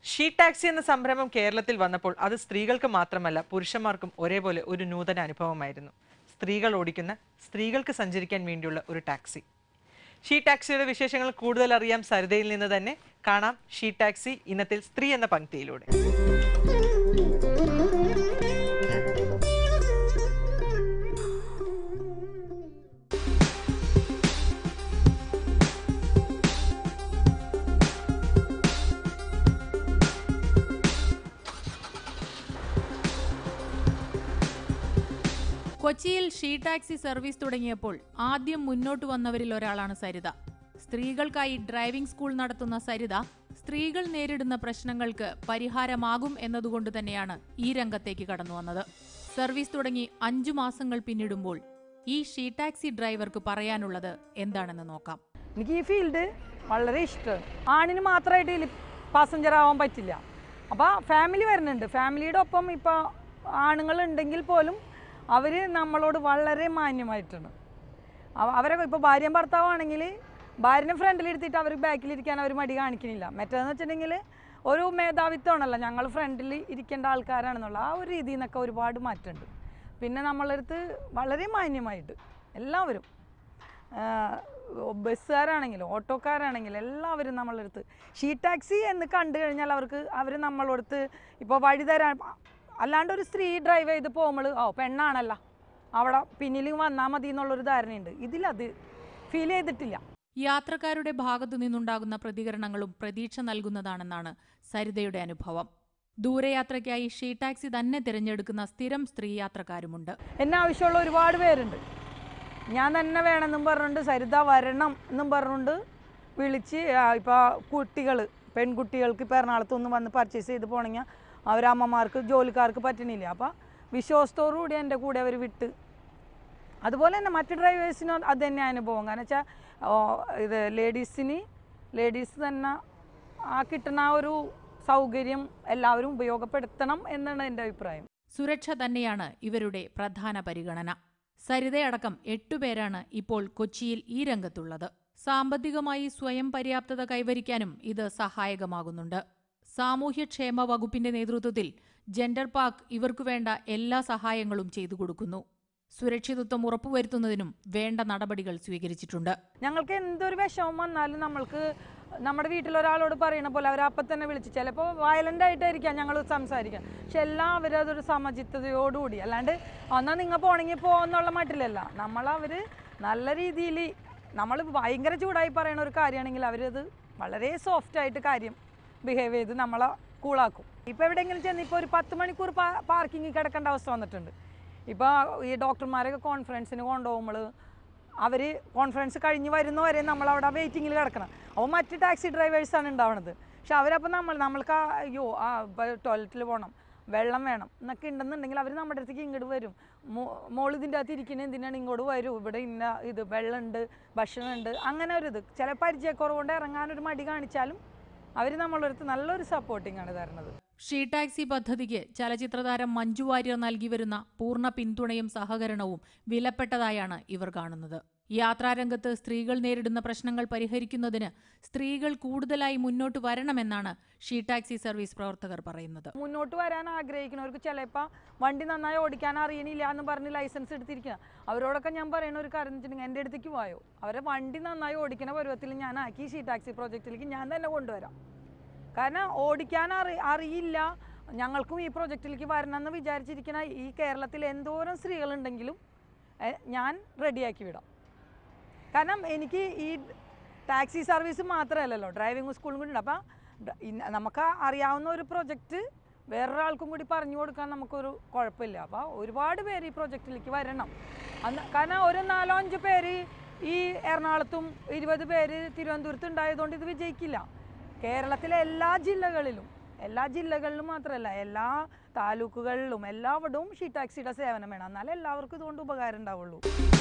she taxi എന്ന സംരംഭം കേരളത്തിൽ വന്നപ്പോൾ അത് സ്ത്രീകൾക്ക് മാത്രമല്ല പുരുഷന്മാർക്കും ഒരേപോലെ ഒരു നൂതന അനുഭവമായിരുന്നു സ്ത്രീകൾ ഓടിക്കുന്ന സ്ത്രീകൾക്ക് സഞ്ചരിക്കാൻ വേണ്ടിയുള്ള ഒരു ടാക്സി ഷീ ടാക്സിയുടെ വിശേഷങ്ങൾ കൂടുതൽ അറിയാം സരിതയിൽ നിന്ന് തന്നെ കാണാം ഷീ ടാക്സി ഇന്നത്തിൽ സ്ത്രീ എന്ന പങ്ക്തിയിലൂടെ കൊച്ചിയിൽ ഷീ ടാക്സി സർവീസ് തുടങ്ങിയപ്പോൾ ആദ്യം മുന്നോട്ട് വന്നവരിൽ ഒരാളാണ് സരിത സ്ത്രീകൾക്കായി ഡ്രൈവിംഗ് സ്കൂൾ നടത്തുന്ന സരിത സ്ത്രീകൾ നേരിടുന്ന പ്രശ്നങ്ങൾക്ക് പരിഹാരമാകും എന്നതുകൊണ്ട് തന്നെയാണ് ഈ രംഗത്തേക്ക് കടന്നു വന്നത് സർവീസ് തുടങ്ങി അഞ്ചു മാസങ്ങൾ പിന്നിടുമ്പോൾ ഈ ഷീ ടാക്സി ഡ്രൈവർക്ക് പറയാനുള്ളത് എന്താണെന്ന് നോക്കാം എനിക്ക് ഈ ഫീൽഡ് വളരെ ഇഷ്ടമാണ് ആണിന് മാത്രമായിട്ട് ഇതിൽ പാസഞ്ചർ ആവാൻ പറ്റില്ല അപ്പോൾ ഫാമിലി വരുന്നുണ്ട് ഫാമിലിയുടെ ഒപ്പം ഇപ്പോൾ ആണുങ്ങൾ ഉണ്ടെങ്കിൽ പോലും അവർ നമ്മളോട് വളരെ മാന്യമായിട്ടാണ് അവ- അവരെ ഇപ്പോൾ ഭാര്യയും ഭർത്താവാണെങ്കിൽ ഭാര്യനെ ഫ്രണ്ടിലിരുത്തിയിട്ട് അവർ ബാക്കിലിരിക്കാൻ അവർ മടി കാണിക്കുന്നില്ല മറ്റേതെന്ന് വെച്ചിട്ടുണ്ടെങ്കിൽ ഒരു മേധാവിത്വമാണല്ലോ ഞങ്ങൾ ഫ്രണ്ടിൽ ഇരിക്കേണ്ട ആൾക്കാരാണെന്നുള്ള ആ ഒരു രീതിയിൽ നിന്നൊക്കെ ഒരുപാട് മാറ്റമുണ്ട് പിന്നെ നമ്മളടുത്ത് വളരെ മാന്യമായിട്ട് എല്ലാവരും ആഹ് ബസ്സുകാരാണെങ്കിലും ഓട്ടോക്കാരാണെങ്കിലും എല്ലാവരും നമ്മളടുത്ത് ഷീ ടാക്സി എന്ന് കണ്ടു കഴിഞ്ഞാൽ അവർക്ക് അവർ നമ്മളടുത്ത് ഇപ്പോൾ വഴി തരാൻ അല്ലാണ്ട് ഒരു സ്ത്രീ ഡ്രൈവ് ചെയ്ത് പോകുമ്പോൾ ഓ പെണ്ണാണല്ല അവിടെ പിന്നിൽ വന്നാൽ മതി എന്നുള്ളൊരു ധാരണയുണ്ട് ഇതിലത് ഫീൽ ചെയ്തിട്ടില്ല യാത്രക്കാരുടെ ഭാഗത്തു നിന്നുണ്ടാകുന്ന പ്രതികരണങ്ങളും പ്രതീക്ഷ നൽകുന്നതാണെന്നാണ് സരിതയുടെ അനുഭവം ദൂരയാത്രയ്ക്കായി ഷീ ടാക്സി തന്നെ തിരഞ്ഞെടുക്കുന്ന സ്ഥിരം സ്ത്രീ യാത്രക്കാരുമുണ്ട് എന്നെ ആവശ്യമുള്ള ഒരുപാട് പേരുണ്ട് ഞാൻ തന്നെ വേണമെന്നും പറഞ്ഞുകൊണ്ട് സരിത വരണം എന്നും പറഞ്ഞുകൊണ്ട് വിളിച്ച് ഇപ്പോൾ കുട്ടികൾ പെൺകുട്ടികൾക്ക് ഇപ്പോൾ എറണാകുളത്ത് വന്ന് പർച്ചേസ് ചെയ്ത് പോകണമെങ്കിൽ അവരമ്മമാർക്ക് ജോലിക്കാർക്ക് പറ്റണില്ല അപ്പോൾ വിശ്വാസത്തോടു കൂടി എൻ്റെ കൂടെ അവർ വിട്ട് അതുപോലെ തന്നെ മറ്റ് ഡ്രൈവേഴ്സിനും അത് തന്നെ അനുഭവം കാരണം വെച്ചാൽ ഇത് ലേഡീസിന് ലേഡീസ് തന്നെ ആ കിട്ടുന്ന ആ ഒരു സൗകര്യം എല്ലാവരും ഉപയോഗപ്പെടുത്തണം എന്നാണ് എൻ്റെ അഭിപ്രായം സുരക്ഷ തന്നെയാണ് ഇവരുടെ പ്രധാന പരിഗണന സരിതയടക്കം എട്ടുപേരാണ് ഇപ്പോൾ കൊച്ചിയിൽ ഈ രംഗത്തുള്ളത് സാമ്പത്തികമായി സ്വയം പര്യാപ്തത കൈവരിക്കാനും ഇത് സഹായകമാകുന്നുണ്ട് സാമൂഹ്യക്ഷേമ വകുപ്പിന്റെ നേതൃത്വത്തിൽ ജെൻഡർ പാർക്ക് ഇവർക്കു വേണ്ട എല്ലാ സഹായങ്ങളും ചെയ്തു കൊടുക്കുന്നു സുരക്ഷിതത്വം ഉറപ്പുവരുത്തുന്നതിനും വേണ്ട നടപടികൾ സ്വീകരിച്ചിട്ടുണ്ട് ഞങ്ങൾക്ക് എന്തൊരു വിഷമം വന്നാലും നമ്മൾക്ക് നമ്മുടെ വീട്ടിലൊരാളോട് പറയണ പോലെ അവർ അപ്പം തന്നെ വിളിച്ച് ചിലപ്പോൾ വയലൻ്റ് ആയിട്ടായിരിക്കാം ഞങ്ങൾ സംസാരിക്കുക പക്ഷെ എല്ലാവരും അതൊരു സമചിത്തതയോടുകൂടി അല്ലാണ്ട് എന്നാൽ നിങ്ങൾ പോണെങ്കിൽ പോകുന്നുള്ള മട്ടിലല്ല നമ്മളവർ നല്ല രീതിയിൽ നമ്മൾ ഭയങ്കര ചൂടായി പറയണ ഒരു കാര്യമാണെങ്കിൽ അവരത് വളരെ സോഫ്റ്റായിട്ട് കാര്യം ബിഹേവ് ചെയ്ത് നമ്മളെ കൂളാക്കും ഇപ്പോൾ എവിടെയെങ്കിലും ചെന്ന് ഇപ്പോൾ ഒരു പത്ത് മണിക്കൂർ പാർക്കിങ്ങിൽ കിടക്കേണ്ട അവസ്ഥ വന്നിട്ടുണ്ട് ഇപ്പോൾ ഈ ഡോക്ടർമാരൊക്കെ കോൺഫറൻസിന് കൊണ്ടുപോകുമ്പോൾ അവർ കോൺഫറൻസ് കഴിഞ്ഞ് വരുന്നവരെ നമ്മളവിടെ വെയിറ്റിങ്ങിൽ കിടക്കണം അപ്പോൾ മറ്റ് ടാക്സി ഡ്രൈവേഴ്സാണ് ഉണ്ടാവണത് പക്ഷെ അവരപ്പോൾ നമ്മൾ നമ്മൾക്ക് ആ അയ്യോ ആ ടോയ്ലറ്റിൽ പോകണം വെള്ളം വേണം എന്നൊക്കെ ഉണ്ടെന്നുണ്ടെങ്കിൽ അവർ നമ്മുടെ അടുത്തേക്ക് ഇങ്ങോട്ട് വരും മോ- മോള് ഇതിൻ്റെ അകത്ത് ഇരിക്കുന്നത് എന്തിനാണ് ഇങ്ങോട്ട് വരൂ ഇവിടെ ഇന്ന ഇത് വെള്ളമുണ്ട് ഭക്ഷണമുണ്ട് അങ്ങനെ ഒരു ഇത് ചില പരിചയക്കുറവുകൊണ്ട് ഇറങ്ങാനൊരു മടി കാണിച്ചാലും അവർ നമ്മളടുത്ത് നല്ലൊരു സപ്പോർട്ടിംഗ് ആണ് തരുന്നത് ഷീ ടാക്സി പദ്ധതിക്ക് ചലച്ചിത്രതാരം മഞ്ജു വാര്യർ നൽകി വരുന്ന പൂർണ്ണ പിന്തുണയും സഹകരണവും വിലപ്പെട്ടതായാണ് ഇവർ കാണുന്നത് യാത്രാരംഗത്ത് സ്ത്രീകൾ നേരിടുന്ന പ്രശ്നങ്ങൾ പരിഹരിക്കുന്നതിന് സ്ത്രീകൾ കൂടുതലായി മുന്നോട്ട് വരണമെന്നാണ് ഷീ ടാക്സി സർവീസ് പ്രവർത്തകർ പറയുന്നത് മുന്നോട്ട് വരാൻ ആഗ്രഹിക്കുന്നവർക്ക് ചിലപ്പോൾ വണ്ടി നന്നായി ഓടിക്കാൻ അറിയണില്ല എന്ന് പറഞ്ഞ് ലൈസൻസ് എടുത്തിരിക്കുക അവരോടൊക്കെ ഞാൻ പറയുന്ന ഒരു കാര്യം എന്ന് വെച്ചിട്ടുണ്ടെങ്കിൽ എൻ്റെ അടുത്തേക്ക് പോയോ അവരെ വണ്ടി നന്നായി ഓടിക്കുന്ന പരുവത്തിൽ ഞാൻ ആക്കി ഷീ ടാക്സി പ്രോജക്റ്റിലേക്ക് ഞാൻ തന്നെ കൊണ്ടുവരാം കാരണം ഓടിക്കാൻ അറി അറിയില്ല ഞങ്ങൾക്കും ഈ പ്രോജക്റ്റിലേക്ക് വരണം എന്ന് വിചാരിച്ചിരിക്കുന്ന ഈ കേരളത്തിൽ എന്തോരം സ്ത്രീകളുണ്ടെങ്കിലും എ, ഞാൻ റെഡിയാക്കി വിടാം കാരണം എനിക്ക് ഈ ടാക്സി സർവീസ് മാത്രമല്ലല്ലോ ഡ്രൈവിംഗ് സ്കൂളും കൂടി ഉണ്ട് അപ്പം ഡ- ഇന്ന- നമുക്ക് അറിയാവുന്ന ഒരു പ്രൊജക്റ്റ് വേറൊരാൾക്കും കൂടി പറഞ്ഞു കൊടുക്കാൻ നമുക്കൊരു കുഴപ്പമില്ല അപ്പോൾ ഒരുപാട് പേര് ഈ പ്രൊജക്റ്റിലേക്ക് വരണം അന്ന് കാരണം ഒരു നാലോ അഞ്ച് പേര് ഈ എറണാകുളത്തും ഇരുപത് പേര് തിരുവനന്തപുരത്ത് ഉണ്ടായതുകൊണ്ട് ഇത് വിജയിക്കില്ല കേരളത്തിലെ എല്ലാ ജില്ലകളിലും എല്ലാ ജില്ലകളിലും മാത്രമല്ല എല്ലാ താലൂക്കുകളിലും എല്ലാവിടവും ഷീ ടാക്സിയുടെ സേവനം വേണം എന്നാലേ എല്ലാവർക്കും ഇതുകൊണ്ട് ഉപകാരം ഉണ്ടാവുള്ളൂ